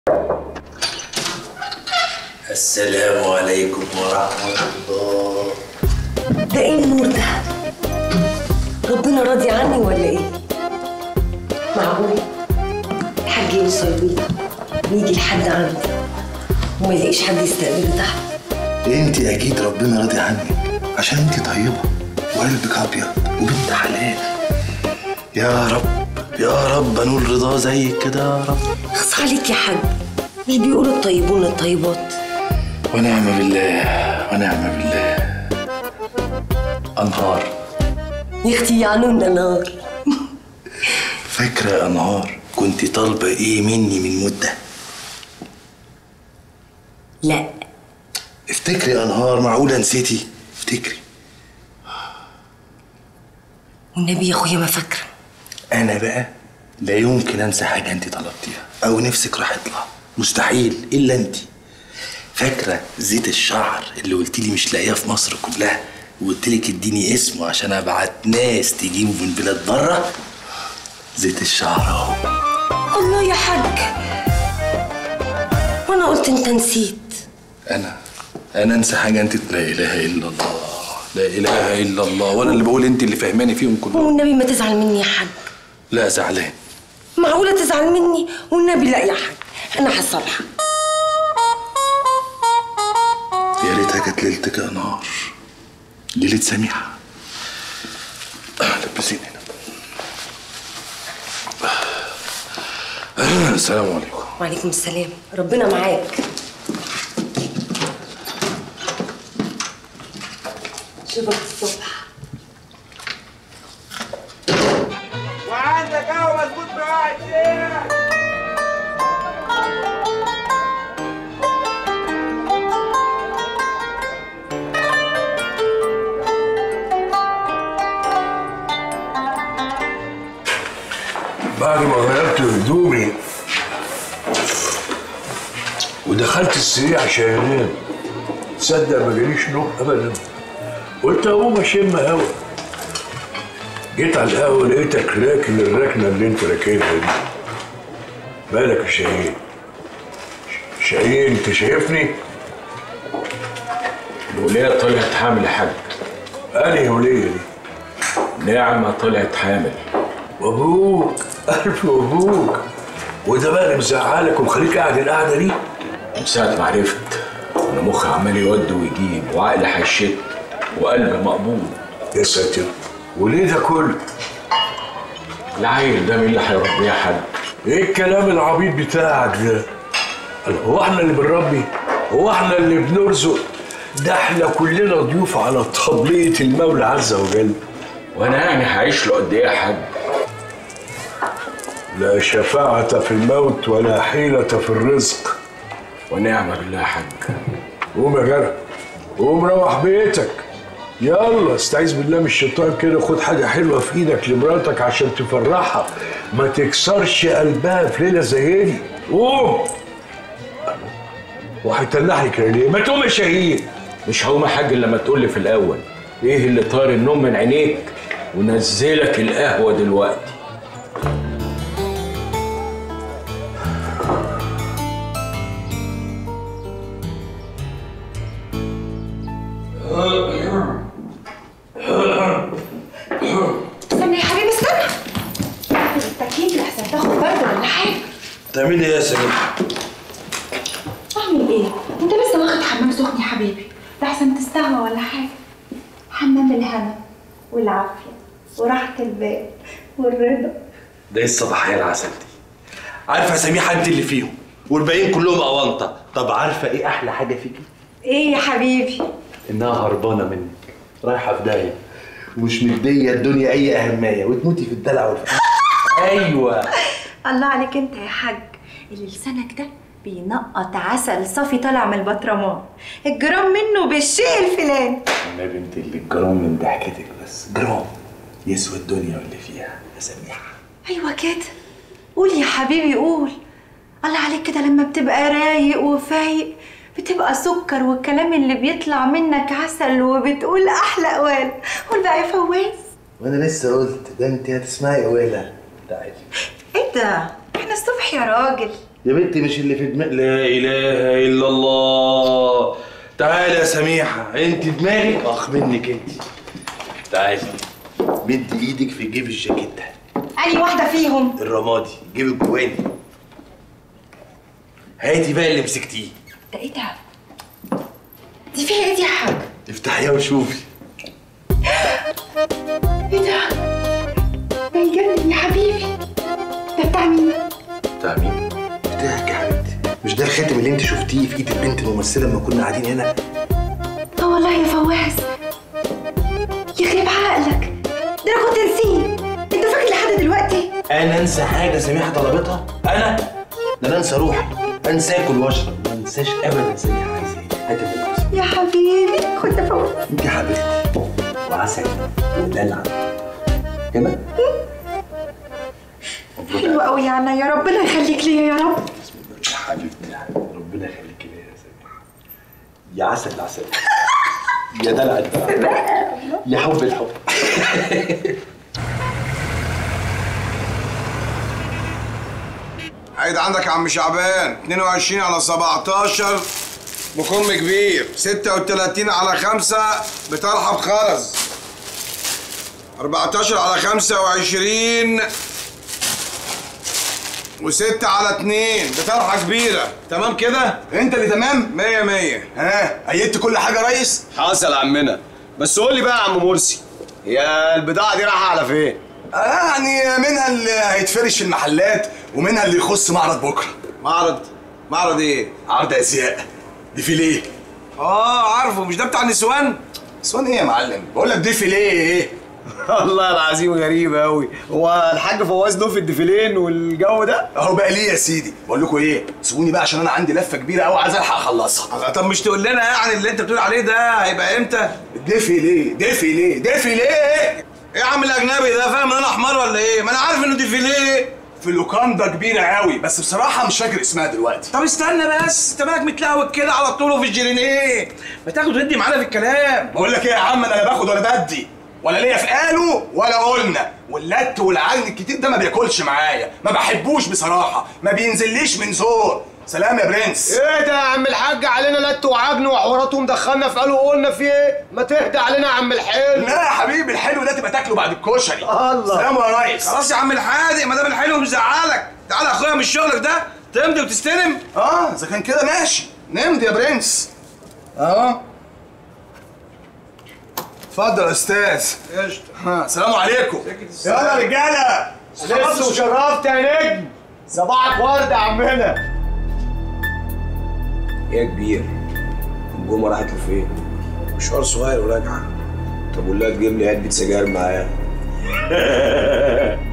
السلام عليكم ورحمة الله ده ايه النور ده؟ ربنا راضي عني ولا ايه؟ معقول الحاج يوصل ويجي لحد عندي وما يلاقيش حد يستقبله تحت انت اكيد ربنا راضي عنك عشان انت طيبة وقلبك ابيض وبنت حلال يا رب يا رب انول رضا زيك كده يا رب خص عليك يا حاج مش بيقولوا الطيبون للطيبات ونعم بالله ونعم بالله انهار يا اختي يعنونا نار فاكرة يا انهار كنت طالبة ايه مني من مدة لا افتكري يا انهار معقولة نسيتي افتكري والنبي يا اخويا ما فاكره انا بقى لا يمكن انسى حاجه انت طلبتيها او نفسك راحت لها مستحيل الا انت فاكره زيت الشعر اللي قلت لي مش لاقياه في مصر كلها وقلت لك اديني اسمه عشان ابعت ناس تجيبه من بلاد بره زيت الشعر اهو الله يا حاج وانا قلت انت نسيت انا انا انسى حاجه انت لا اله الا الله لا اله الا الله وانا اللي بقول انت اللي فاهماني فيهم كلهم والنبي ما تزعل مني يا حاج لا زعلان معقولة تزعل مني والنبي لا يا حاج أنا هصالحك يا ريتها كانت ليلتك يا نار ليلة سميحة لبسيني هنا السلام عليكم وعليكم السلام ربنا معاك شوفك الصبح وعندك قهوه مظبوط بقى الشيخ بعد ما غيرت هدومي ودخلت السرير عشان انام تصدق ما جاليش نوم ابدا قلت اقوم اشم هوا جيت على القهوه لقيتك راكن الركنه اللي انت راكنها دي مالك يا شاهين ش- شاهين انت شايفني الولاية طلعت حامل يا حاج انهي وليه دي نعمة طلعت حامل مبروك الف مبروك وده بقى اللي مزعلك ومخليك قاعد القعده دي من ساعة ما عرفت أنا مخي عمال يود ويجيب وعقلي هيشت وقلبي مقبوض يا ساتر وليه ده كله العيل ده مين اللي هيربيه يا حاج؟ ايه الكلام العبيط بتاعك ده هو احنا اللي بنربي هو احنا اللي بنرزق ده احنا كلنا ضيوف على طبلية المولى عز وجل وأنا يعني هعيش له قد إيه يا حاج؟ لا شفاعة في الموت ولا حيلة في الرزق ونعمة بالله يا حاج قوم يا جرى قوم روح بيتك يلا استعيذ بالله من الشيطان كده خد حاجة حلوة في ايدك لمراتك عشان تفرحها ما تكسرش قلبها في ليلة زي دي قوم وهيتنح لك ليه ما تقوم يا شهيد مش هقوم يا حاج إلا لما تقول لي في الأول إيه اللي طار النوم من عينيك ونزلك القهوة دلوقتي استنى يا حبيبي استنى التكييف لحسن تاخد برد ولا حاجه تعملي ايه يا سميحة؟ اعمل ايه انت لسه واخد حمام سخن يا حبيبي لحسن تستهوى ولا حاجه حمام الهنا والعافيه وراحه البال والرضا ده ايه الصباحية العسل دي؟ عارفة يا سميحة انت اللي فيهم والباقيين كلهم أونطة طب عارفة ايه أحلى حاجة فيكي؟ ايه يا حبيبي إنها هربانة منك رايحة في داهية ومش مدية الدنيا أي أهمية وتموتي في الدلع والفقر أيوه الله عليك انت يا حاج اللي لسانك ده بينقط عسل صافي طالع من البطرمان الجرام منه بالشيء الفلاني النبي انت اللي الجرام من ضحكتك بس جرام يسوى الدنيا واللي فيها يا سميحة ايوه كده قول يا حبيبي قول الله عليك كده لما بتبقى رايق وفايق بتبقى سكر والكلام اللي بيطلع منك عسل وبتقول احلى قوال قول بقى يا فواز وأنا لسه قلت ده انت هتسمعي قوالة تعالي ايه ده احنا الصبح يا راجل يا بنتي مش اللي في دماغ لا اله الا الله تعالي يا سميحه انت دماغك اخ منك انت تعالي مد ايدك في جيب الجاكيت ده أي واحدة فيهم الرمادي جيب الجواني هاتي بقى اللي مسكتيه ده إيه ده؟ دي فيها إيه دي يا حاج؟ افتحيها وشوفي إيه ده؟ ده يجنن يا حبيبي ده بتاع مين؟ بتاع مين؟ بتاعك يا حبيبتي مش ده الخاتم اللي انت شفتيه في ايد البنت الممثله لما كنا قاعدين هنا اه والله يا فواز يخرب عقلك ده انا كنت نسيه انت فاكر لحد دلوقتي انا انسى حاجه سميحه طلبتها انا ده انا انسى روحي انسى اكل واشرب ما انساش ابدا سميحه عايزه ايه هات الفلوس يا حبيبي خد يا فواز انت يا حبيبتي وعسل ودلع كده حلو قوي يا عنا يا ربنا يخليك ليا يا رب يا حبيبتي ربنا يخليكي ليا يا سميحه يا عسل العسل يا دلع الدلع يا حب الحب عيد عندك يا عم شعبان 22 على 17 بكم كبير 36 على 5 بطرحه بخرز 14 على 25 و6 على 2 بطرحه كبيره تمام كده؟ انت اللي تمام 100 100 ها ايدت كل حاجه يا ريس حصل عمنا بس قول لي بقى يا عم مرسي هي البضاعه دي رايحه على فين آه يعني منها اللي هيتفرش في المحلات ومنها اللي يخص معرض بكره معرض معرض ايه؟ عرض ازياء ديفيليه اه عارفه مش ده بتاع النسوان؟ سوان ايه يا معلم بقول لك ديفيليه ايه والله العظيم غريب قوي هو الحاج فواز له في الديفيلين والجو ده اهو بقى ليه يا سيدي بقول لكم ايه سيبوني بقى عشان انا عندي لفه كبيره قوي عايز الحق اخلصها طب مش تقول لنا يعني اللي انت بتقول عليه ده هيبقى امتى؟ ديفيليه ديفيليه ديفيليه ايه يا عم الاجنبي ده فاهم ان انا حمار ولا ايه؟ ما انا عارف انه ديفيليه في لوكاندا كبيره قوي بس بصراحه مش فاكر اسمها دلوقتي طب استنى بس انت مالك متلهوج كده على طول وفي الجيرينيه ما تاخد وتدي معانا في الكلام بقول لك ايه يا عم انا لا باخد ولا بدي ولا ليا في قالوا ولا قلنا واللت والعجن الكتير ده ما بياكلش معايا ما بحبوش بصراحه ما بينزليش من زور سلام يا برنس ايه ده يا عم الحاج علينا لت وعجن وحوارات ومدخلنا في قالوا قلنا في ايه ما تهدى علينا يا عم الحلو لا يا حبيبي الحلو ده تبقى تاكله بعد الكشري الله. سلام يا ريس خلاص يا عم الحادق ما دام الحلو مزعلك تعالى يا اخويا من شغلك ده تمضي وتستلم اه اذا كان كده ماشي نمضي يا برنس اهو اتفضل يا استاذ قشطه ها سلام عليكم يلا يا رجاله لسه وشرفت يا نجم صباحك ورد يا عمنا يا كبير الجمعة راحت لفين؟ مشوار صغير وراجعه طب قول لها تجيب لي علبة سجاير معايا